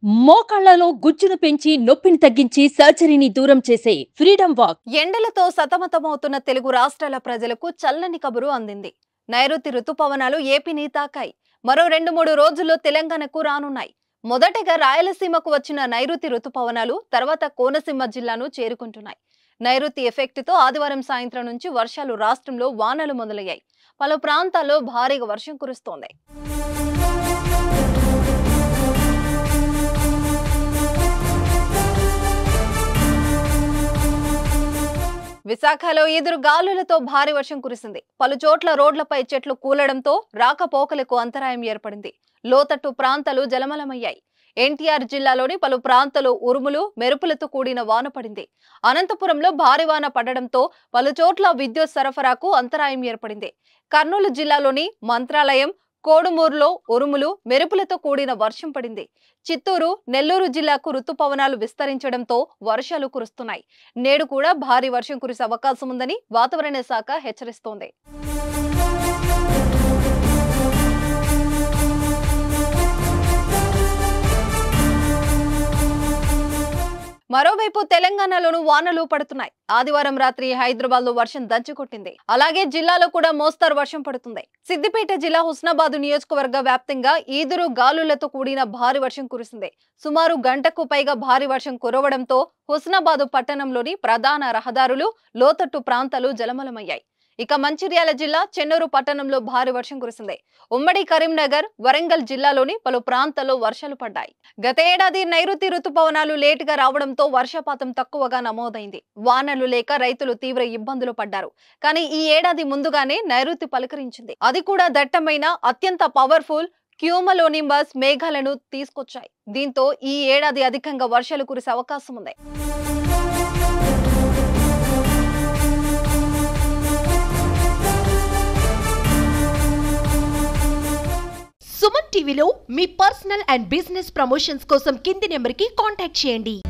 మోకాళ్లలో గుజ్జును పెంచి నొప్పిని తగ్గించి సర్జరీని దూరం చేసే ఫ్రీడమ్ వాక్ ఎండలతో సతమతమవుతున్న తెలుగు రాష్ట్రాల ప్రజలకు చల్లని కబురు అందింది నైరుతి రుతుపవనాలు ఏపీని తాకాయి మరో రెండు మూడు రోజుల్లో తెలంగాణకు రానున్నాయి మొదటగా రాయలసీమకు వచ్చిన నైరుతి రుతుపవనాలు తర్వాత కోనసీమ జిల్లాను చేరుకుంటున్నాయి నైరుతి ఎఫెక్ట్తో ఆదివారం సాయంత్రం నుంచి వర్షాలు రాష్ట్రంలో వానలు మొదలయ్యాయి పలు ప్రాంతాల్లో భారీగా వర్షం కురుస్తోంది విశాఖలో ఎదురు గాలులతో భారీ వర్షం కురిసింది పలు చోట్ల రోడ్లపై చెట్లు కూలడంతో రాకపోకలకు అంతరాయం ఏర్పడింది లోతట్టు ప్రాంతాలు జలమలమయ్యాయి ఎన్టీఆర్ జిల్లాలోని పలు ప్రాంతాలు ఉరుములు మెరుపులతో కూడిన వాన పడింది అనంతపురంలో భారీ వాన పడడంతో పలు చోట్ల విద్యుత్ సరఫరాకు అంతరాయం ఏర్పడింది కర్నూలు జిల్లాలోని మంత్రాలయం కోడుమూరులో ఉరుములు మెరుపులతో కూడిన వర్షం పడింది చిత్తూరు నెల్లూరు జిల్లాకు రుతుపవనాలు విస్తరించడంతో వర్షాలు కురుస్తున్నాయి నేడు కూడా భారీ వర్షం కురిసే అవకాశం ఉందని వాతావరణ శాఖ హెచ్చరిస్తోంది మరోవైపు తెలంగాణలోనూ వానలు పడుతున్నాయి ఆదివారం రాత్రి హైదరాబాద్ లో వర్షం దంచుకొట్టింది అలాగే జిల్లాలో కూడా మోస్తారు వర్షం పడుతుంది సిద్దిపేట జిల్లా హుస్నాబాద్ నియోజకవర్గ వ్యాప్తంగా ఈదురు గాలులతో కూడిన భారీ వర్షం కురిసింది సుమారు గంటకు పైగా భారీ వర్షం కురవడంతో హుస్నాబాద్ పట్టణంలోని ప్రధాన రహదారులు లోతట్టు ప్రాంతాలు జలమలమయ్యాయి ఇక మంచిర్యాల జిల్లా చెన్నూరు పట్టణంలో భారీ వర్షం కురిసింది ఉమ్మడి కరీంనగర్ వరంగల్ జిల్లాలోని పలు ప్రాంతాల్లో వర్షాలు పడ్డాయి గత ఏడాది నైరుతి రుతుపవనాలు లేటుగా రావడంతో వర్షపాతం తక్కువగా నమోదైంది వానలు లేక రైతులు తీవ్ర ఇబ్బందులు పడ్డారు కానీ ఈ ఏడాది ముందుగానే నైరుతి పలకరించింది అది కూడా దట్టమైన అత్యంత పవర్ఫుల్ క్యూమలోనింబస్ మేఘాలను తీసుకొచ్చాయి దీంతో ఈ ఏడాది అధికంగా వర్షాలు కురిసే అవకాశం ఉంది సుమన్ టీవీలో మీ పర్సనల్ అండ్ బిజినెస్ ప్రమోషన్స్ కోసం కింది నెంబర్కి కాంటాక్ట్ చేయండి